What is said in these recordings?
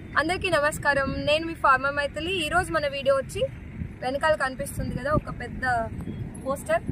అందరికీ నమస్కారం నేను మీ ఫార్మర్ మైథిలి ఈ రోజు మన వీడియో వచ్చి వెనకాల కనిపిస్తుంది కదా ఒక పెద్ద పోస్టర్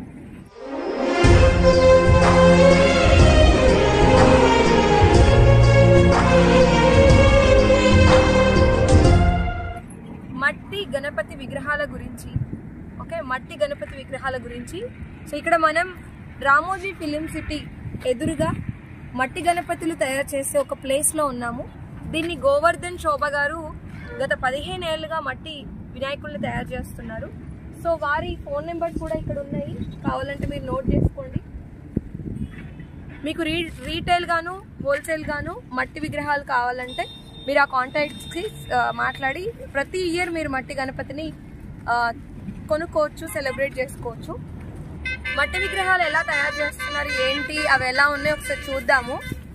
మట్టి గణపతి విగ్రహాల గురించి ఓకే మట్టి గణపతి విగ్రహాల గురించి సో ఇక్కడ మనం రామోజీ ఫిలిం సిటీ ఎదురుగా మట్టి గణపతులు తయారు చేసే ఒక ప్లేస్లో ఉన్నాము దీన్ని గోవర్ధన్ శోభ గారు గత పదిహేను ఏళ్ళుగా మట్టి వినాయకుల్ని తయారు చేస్తున్నారు సో వారి ఫోన్ నెంబర్స్ కూడా ఇక్కడ ఉన్నాయి కావాలంటే మీరు నోట్ చేసుకోండి మీకు రీ రీటైల్ గాను హోల్సేల్ గాను మట్టి విగ్రహాలు కావాలంటే మీరు ఆ కాంటాక్ట్స్కి మాట్లాడి ప్రతి ఇయర్ మీరు మట్టి గణపతిని ఆ, కొనుక్కోవచ్చు సెలబ్రేట్ చేసుకోవచ్చు మట్టి విగ్రహాలు ఎలా తయారు చేస్తున్నారు ఏంటి అవి ఎలా ఉన్నాయి ఒకసారి చూద్దాము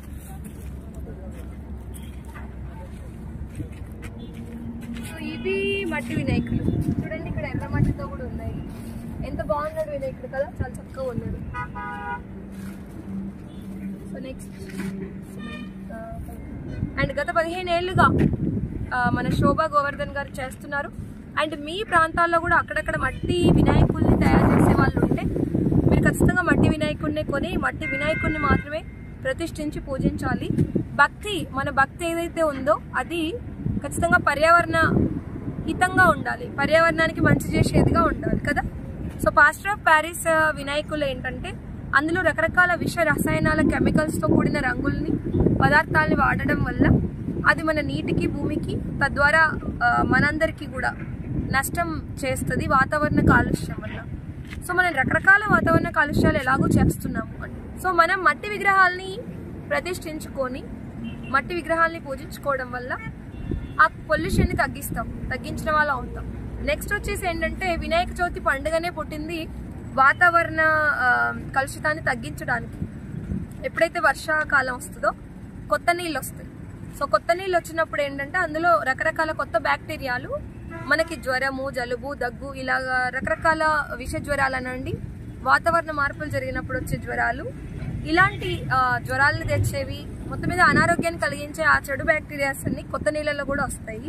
సో ఇవి మట్టి వినాయకులు చూడండి ఇక్కడ ఎర్ర మట్టితో కూడా ఉన్నాయి ఎంత బాగున్నాడు వినాయకుడు కదా చాలా చక్కగా ఉన్నాడు సో నెక్స్ట్ అండ్ గత పదిహేను ఏళ్ళుగా ఆ, మన శోభా గోవర్ధన్ గారు చేస్తున్నారు అండ్ మీ ప్రాంతాల్లో కూడా అక్కడక్కడ మట్టి వినాయకుల్ని తయారు చేసే వాళ్ళు ఉంటే మీరు ఖచ్చితంగా మట్టి వినాయకుడిని కొని మట్టి వినాయకుడిని మాత్రమే ప్రతిష్ఠించి పూజించాలి భక్తి మన భక్తి ఏదైతే ఉందో అది ఖచ్చితంగా పర్యావరణ హితంగా ఉండాలి పర్యావరణానికి మంచి చేసేదిగా ఉండాలి కదా సో పాస్టర్ ఆఫ్ ప్యారిస్ ఆ, వినాయకులు ఏంటంటే అందులో రకరకాల విష రసాయనాల కెమికల్స్తో కూడిన రంగుల్ని పదార్థాలని వాడడం వల్ల అది మన నీటికి భూమికి తద్వారా ఆ, మనందరికీ కూడా నష్టం చేస్తుంది వాతావరణ కాలుష్యం వల్ల సో మనం రకరకాల వాతావరణ కాలుష్యాలు ఎలాగో చేస్తున్నాము అని సో మనం మట్టి విగ్రహాల్ని ప్రతిష్ఠించుకొని మట్టి విగ్రహాల్ని పూజించుకోవడం వల్ల ఆ పొల్యూషన్ని తగ్గిస్తాం తగ్గించిన వాళ్ళం అవుతాం నెక్స్ట్ వచ్చేసి ఏంటంటే వినాయక చవితి పండుగనే పుట్టింది వాతావరణ ఆ, కలుషితాన్ని తగ్గించడానికి ఎప్పుడైతే వర్షాకాలం వస్తుందో కొత్త నీళ్ళు వస్తాయి సో కొత్త నీళ్ళు వచ్చినప్పుడు ఏంటంటే అందులో రకరకాల కొత్త బ్యాక్టీరియాలు మనకి జ్వరము జలుబు దగ్గు ఇలాగా రకరకాల విష జ్వరాల నుండి వాతావరణ మార్పులు జరిగినప్పుడు వచ్చే జ్వరాలు ఇలాంటి ఆ, జ్వరాలను తెచ్చేవి మొత్తం మీద అనారోగ్యాన్ని కలిగించే ఆ చెడు బ్యాక్టీరియాస్ అన్ని కొత్త నీళ్ళలో కూడా వస్తాయి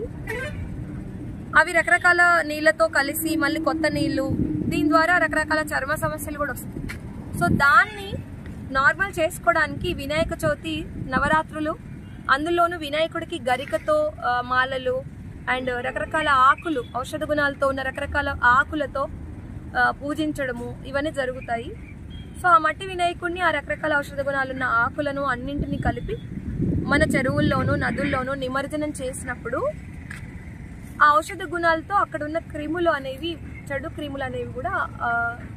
అవి రకరకాల నీళ్ళతో కలిసి మళ్ళీ కొత్త నీళ్లు దీని ద్వారా రకరకాల చర్మ సమస్యలు కూడా వస్తాయి సో దాన్ని నార్మల్ చేసుకోవడానికి వినాయక చవితి నవరాత్రులు అందులోనూ వినాయకుడికి గరికతో ఆ, మాలలు అండ్ రకరకాల ఆకులు ఔషధ గుణాలతో ఉన్న రకరకాల ఆకులతో ఆ, పూజించడము ఇవన్నీ జరుగుతాయి సో ఆ మట్టి వినాయకుడిని ఆ రకరకాల ఔషధ గుణాలున్న ఆకులను అన్నింటినీ కలిపి మన చెరువుల్లోనూ నదుల్లోనూ నిమజ్జనం చేసినప్పుడు ఆ ఔషధ గుణాలతో అక్కడ ఉన్న క్రిములు అనేవి చెడు క్రిములు అనేవి కూడా ఆ,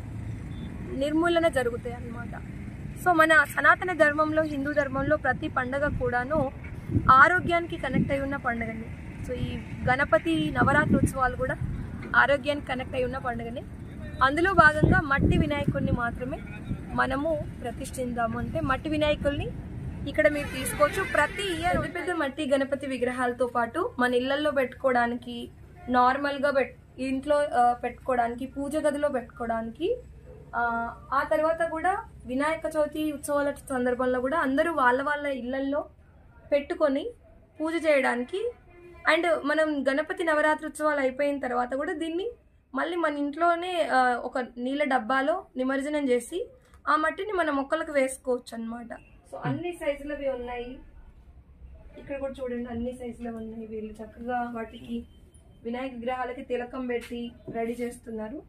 నిర్మూలన జరుగుతాయి అన్నమాట సో మన సనాతన ధర్మంలో హిందూ ధర్మంలో ప్రతి పండగ కూడాను ఆరోగ్యానికి కనెక్ట్ అయి ఉన్న పండుగని సో ఈ గణపతి నవరాత్రి ఉత్సవాలు కూడా ఆరోగ్యానికి కనెక్ట్ అయి ఉన్న పండుగని అందులో భాగంగా మట్టి వినాయకుడిని మాత్రమే మనము ప్రతిష్ఠిందాము అంటే మట్టి వినాయకుల్ని ఇక్కడ మీరు తీసుకోవచ్చు ప్రతి ఇయర్ పెద్ద పెద్ద మట్టి గణపతి విగ్రహాలతో పాటు మన ఇళ్లలో పెట్టుకోవడానికి నార్మల్గా పెట్ ఇంట్లో ఆ, పెట్టుకోవడానికి పూజ గదిలో పెట్టుకోవడానికి ఆ, ఆ తర్వాత కూడా వినాయక చవితి ఉత్సవాల సందర్భంలో కూడా అందరూ వాళ్ళ వాళ్ళ ఇళ్లల్లో పెట్టుకొని పూజ చేయడానికి అండ్ మనం గణపతి నవరాత్రి ఉత్సవాలు అయిపోయిన తర్వాత కూడా దీన్ని మళ్ళీ మన ఇంట్లోనే ఆ, ఒక నీళ్ళ డబ్బాలో నిమజ్జనం చేసి ఆ మట్టిని మన మొక్కలకు వేసుకోవచ్చు అన్నమాట సో అన్ని సైజులవి ఉన్నాయి ఇక్కడ కూడా చూడండి అన్ని సైజులో ఉన్నాయి వీళ్ళు చక్కగా వాటికి వినాయక విగ్రహాలకి తిలకం పెట్టి రెడీ చేస్తున్నారు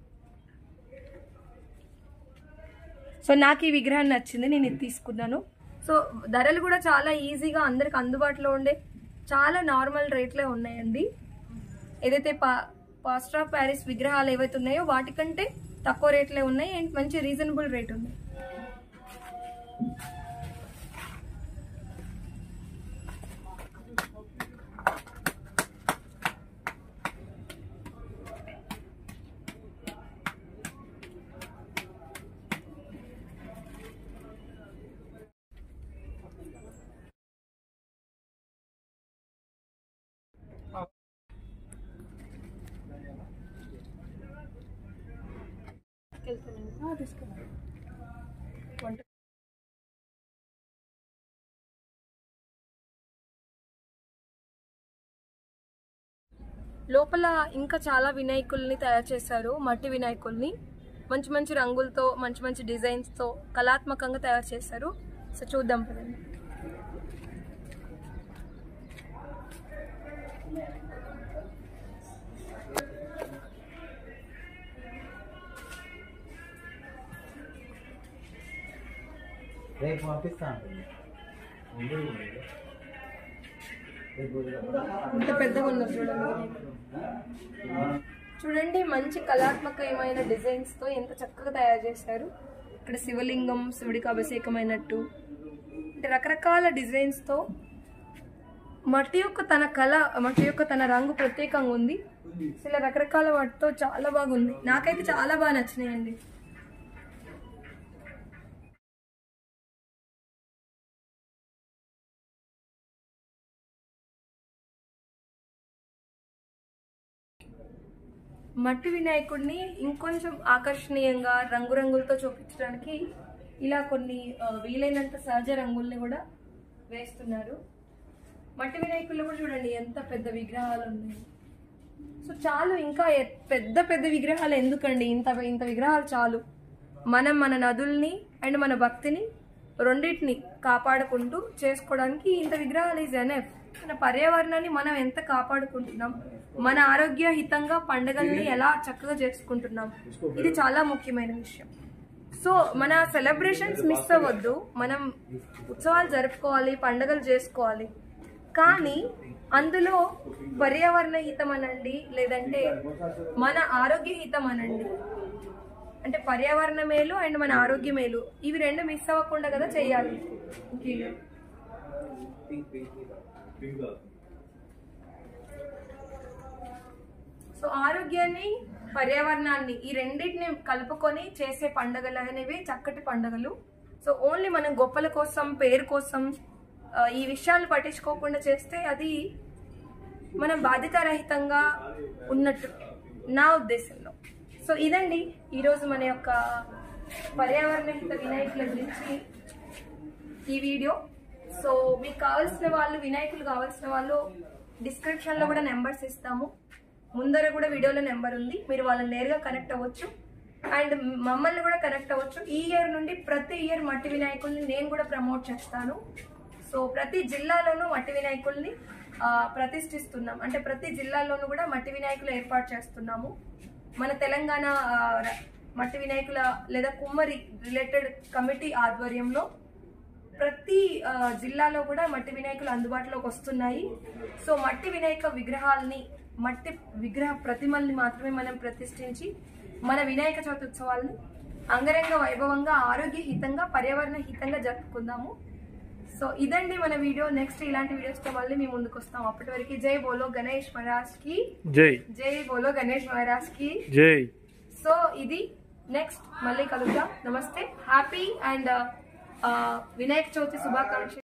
సో నాకు ఈ విగ్రహం నచ్చింది నేను ఇది తీసుకున్నాను సో ధరలు కూడా చాలా ఈజీగా అందరికి అందుబాటులో ఉండే చాలా నార్మల్ రేట్లే ఉన్నాయండి ఏదైతే పా పాస్టర్ ఆఫ్ ప్యారిస్ విగ్రహాలు ఏవైతే ఉన్నాయో వాటికంటే తక్కువ రేట్లే ఉన్నాయి అండ్ మంచి రీజనబుల్ రేట్ ఉన్నాయి తీసుకెళ్తాను వంట లోపల ఇంకా చాలా వినాయకుల్ని తయారు చేశారు మట్టి వినాయకుల్ని మంచి మంచి రంగులతో మంచి మంచి డిజైన్స్తో కళాత్మకంగా తయారు చేశారు సో చూద్దాం పదండి రేపు పంపిస్తాను రేపు ఇంత పెద్దగా ఉన్నారు చూడండి చూడండి మంచి కళాత్మకమైన డిజైన్స్ తో ఎంత చక్కగా తయారు చేశారు ఇక్కడ శివలింగం శివుడికి అభిషేకమైనట్టు అంటే రకరకాల డిజైన్స్ తో మట్టి యొక్క తన కళ మట్టి యొక్క తన రంగు ప్రత్యేకంగా ఉంది ఇలా రకరకాల వాటితో చాలా బాగుంది నాకైతే చాలా బాగా నచ్చినాయండి మట్టి వినాయకుడిని ఇంకొంచెం ఆకర్షణీయంగా రంగురంగులతో చూపించడానికి ఇలా కొన్ని ఆ, వీలైనంత సహజ రంగుల్ని కూడా వేస్తున్నారు మట్టి వినాయకుల్లో కూడా చూడండి ఎంత పెద్ద విగ్రహాలు ఉన్నాయి సో చాలు ఇంకా ఎ- పెద్ద పెద్ద విగ్రహాలు ఎందుకండి ఇంత ఇంత విగ్రహాలు చాలు మనం మన నదుల్ని అండ్ మన భక్తిని రెండింటిని కాపాడుకుంటూ చేసుకోవడానికి ఇంత విగ్రహాలు ఈజ్ ఎనఫ్ మన పర్యావరణాన్ని మనం ఎంత కాపాడుకుంటున్నాం మన ఆరోగ్య హితంగా పండుగల్ని ఎలా చక్కగా చేసుకుంటున్నాం ఇది చాలా ముఖ్యమైన విషయం సో మన సెలబ్రేషన్స్ మిస్ అవ్వద్దు మనం ఉత్సవాలు జరుపుకోవాలి పండుగలు చేసుకోవాలి కానీ అందులో పర్యావరణ హితం అనండి లేదంటే మన ఆరోగ్య హితం అనండి అంటే పర్యావరణ మేలు అండ్ మన ఆరోగ్య మేలు ఇవి రెండు మిస్ అవ్వకుండా కదా చేయాలి ఇంకే- సో ఆరోగ్యాన్ని పర్యావరణాన్ని ఈ రెండింటిని కలుపుకొని చేసే పండుగలు అనేవి చక్కటి పండుగలు సో ఓన్లీ మనం గొప్పల కోసం పేరు కోసం ఆ, ఈ విషయాలు పట్టించుకోకుండా చేస్తే అది మనం బాధ్యతారహితంగా ఉన్నట్టు నా ఉద్దేశంలో సో ఇదండి ఈరోజు మన యొక్క పర్యావరణ హిత వినాయకుల గురించి ఈ వీడియో సో మీకు కావాల్సిన వాళ్ళు వినాయకులు కావాల్సిన వాళ్ళు డిస్క్రిప్షన్లో కూడా నెంబర్స్ ఇస్తాము ముందర కూడా వీడియోలో నెంబర్ ఉంది మీరు వాళ్ళని నేరుగా కనెక్ట్ అవ్వచ్చు అండ్ మమ్మల్ని కూడా కనెక్ట్ అవ్వచ్చు ఈ ఇయర్ నుండి ప్రతి ఇయర్ మట్టి వినాయకుల్ని నేను కూడా ప్రమోట్ చేస్తాను సో ప్రతి జిల్లాలోనూ మట్టి వినాయకుల్ని ఆ, ప్రతిష్ఠిస్తున్నాం అంటే ప్రతి జిల్లాలోనూ కూడా మట్టి వినాయకులు ఏర్పాటు చేస్తున్నాము మన తెలంగాణ ఆ, ర- మట్టి వినాయకుల లేదా కుమ్మరి రిలేటెడ్ కమిటీ ఆధ్వర్యంలో ప్రతి ఆ, జిల్లాలో కూడా మట్టి వినాయకులు అందుబాటులోకి వస్తున్నాయి సో మట్టి వినాయక విగ్రహాలని మట్టి విగ్రహ ప్రతిమల్ని మాత్రమే మనం ప్రతిష్ఠించి మన వినాయక చవితి ఉత్సవాలను అంగరంగ వైభవంగా ఆరోగ్య హితంగా పర్యావరణ హితంగా జరుపుకుందాము సో ఇదండి మన వీడియో నెక్స్ట్ ఇలాంటి వీడియోస్ తో మళ్ళీ మేము ముందుకు వస్తాం అప్పటి వరకు జై బోలో గణేష్ మహారాజ్ కి జై జై బోలో గణేష్ మహారాజ్ కి జై సో ఇది నెక్స్ట్ మళ్ళీ కలుద్దాం నమస్తే హ్యాపీ అండ్ వినాయక చవితి శుభాకాంక్షలు